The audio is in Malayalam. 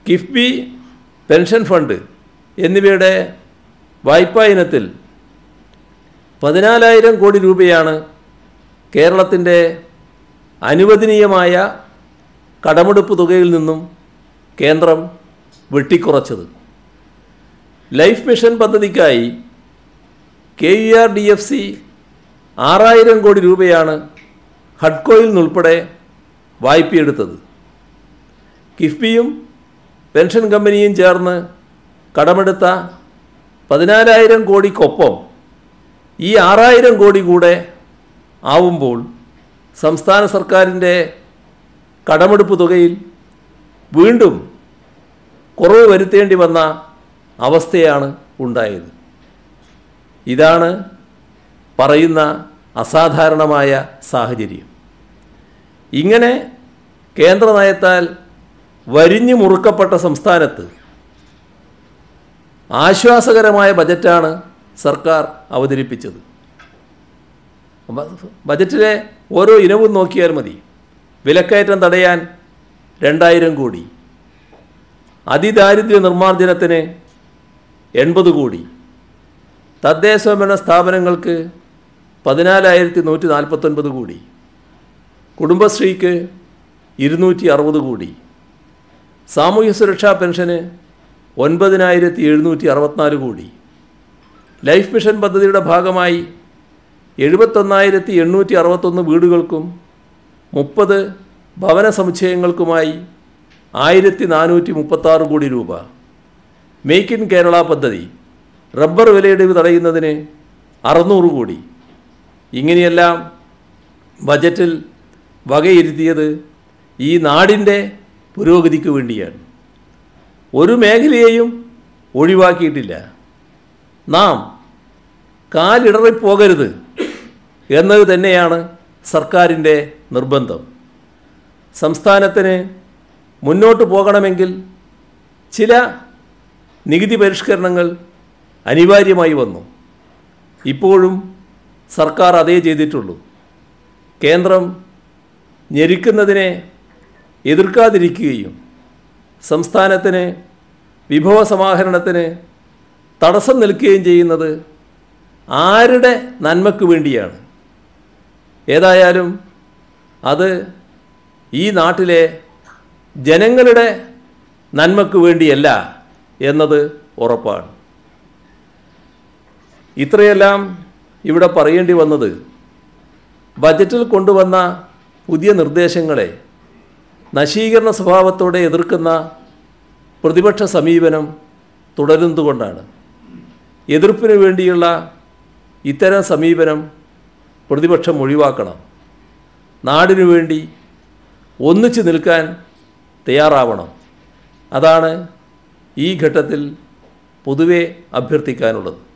കിഫ്ബി പെൻഷൻ ഫണ്ട് എന്നിവയുടെ വായ്പാ ഇനത്തിൽ പതിനാലായിരം കോടി രൂപയാണ് കേരളത്തിൻ്റെ അനുവദനീയമായ കടമെടുപ്പ് തുകയിൽ നിന്നും കേന്ദ്രം വെട്ടിക്കുറച്ചത് ലൈഫ് മിഷൻ പദ്ധതിക്കായി K U R D F C ആറായിരം കോടി രൂപയാണ് ഹഡ്കോയിൽ നിന്നുൾപ്പെടെ വായ്പയെടുത്തത് കിഫ്ബിയും പെൻഷൻ കമ്പനിയും ചേർന്ന് കടമെടുത്ത പതിനാലായിരം കോടിക്കൊപ്പം ഈ ആറായിരം കോടി കൂടെ ആവുമ്പോൾ സംസ്ഥാന സർക്കാരിൻ്റെ കടമെടുപ്പ് തുകയിൽ വീണ്ടും കുറവ് വരുത്തേണ്ടി വന്ന അവസ്ഥയാണ് ഉണ്ടായത് ഇതാണ് പറയുന്ന അസാധാരണമായ സാഹചര്യം ഇങ്ങനെ കേന്ദ്ര നയത്താൽ വരിഞ്ഞു മുറുക്കപ്പെട്ട സംസ്ഥാനത്ത് ആശ്വാസകരമായ ബജറ്റാണ് സർക്കാർ അവതരിപ്പിച്ചത് ബ- ബജറ്റിലെ ഓരോ ഇനവും നോക്കിയാൽ മതി വിലക്കയറ്റം തടയാൻ രണ്ടായിരം കോടി അതിദാരിദ്ര്യ നിർമ്മാർജ്ജനത്തിന് എൺപത് കോടി തദ്ദേശഭരണ സ്ഥാപനങ്ങൾക്ക് പതിനാലായിരത്തി നൂറ്റി നാൽപ്പത്തൊൻപത് കോടി കുടുംബശ്രീക്ക് ഇരുന്നൂറ്റി അറുപത് കോടി സാമൂഹ്യ സുരക്ഷാ പെൻഷന് ഒൻപതിനായിരത്തി എഴുന്നൂറ്റി അറുപത്തിനാല് കോടി ലൈഫ് മിഷൻ പദ്ധതിയുടെ ഭാഗമായി എഴുപത്തൊന്നായിരത്തി എണ്ണൂറ്റി അറുപത്തൊന്ന് വീടുകൾക്കും മുപ്പത് ഭവന സമുച്ചയങ്ങൾക്കുമായി ആയിരത്തി നാനൂറ്റി മുപ്പത്താറ് കോടി രൂപ മേക്ക് ഇൻ കേരള പദ്ധതി റബ്ബർ വിലയിടിവ് തടയുന്നതിന് അറുന്നൂറ് കോടി ഇങ്ങനെയെല്ലാം ബജറ്റിൽ വകയിരുത്തിയത് ഈ നാടിൻ്റെ പുരോഗതിക്ക് വേണ്ടിയാണ് ഒരു മേഖലയെയും ഒഴിവാക്കിയിട്ടില്ല നാം കാലിടറിപ്പോകരുത് എന്നത് തന്നെയാണ് സർക്കാരിൻ്റെ നിർബന്ധം സംസ്ഥാനത്തിന് മുന്നോട്ട് പോകണമെങ്കിൽ ചില നികുതി പരിഷ്കരണങ്ങൾ അനിവാര്യമായി വന്നു ഇപ്പോഴും സർക്കാർ അതേ ചെയ്തിട്ടുള്ളൂ കേന്ദ്രം ഞെരുക്കുന്നതിനെ എതിർക്കാതിരിക്കുകയും സംസ്ഥാനത്തിന് വിഭവ സമാഹരണത്തിന് തടസ്സം നിൽക്കുകയും ചെയ്യുന്നത് ആരുടെ നന്മയ്ക്ക് വേണ്ടിയാണ് ഏതായാലും അത് ഈ നാട്ടിലെ ജനങ്ങളുടെ നന്മയ്ക്ക് വേണ്ടിയല്ല എന്നത് ഉറപ്പാണ് ഇത്രയെല്ലാം ഇവിടെ പറയേണ്ടി വന്നത് ബജറ്റിൽ കൊണ്ടുവന്ന പുതിയ നിർദ്ദേശങ്ങളെ നശീകരണ സ്വഭാവത്തോടെ എതിർക്കുന്ന പ്രതിപക്ഷ സമീപനം തുടരുന്നതുകൊണ്ടാണ് എതിർപ്പിന് വേണ്ടിയുള്ള ഇത്തരം സമീപനം പ്രതിപക്ഷം ഒഴിവാക്കണം നാടിനു വേണ്ടി ഒന്നിച്ചു നിൽക്കാൻ തയ്യാറാവണം അതാണ് ഈ ഘട്ടത്തിൽ പൊതുവെ അഭ്യർത്ഥിക്കാനുള്ളത്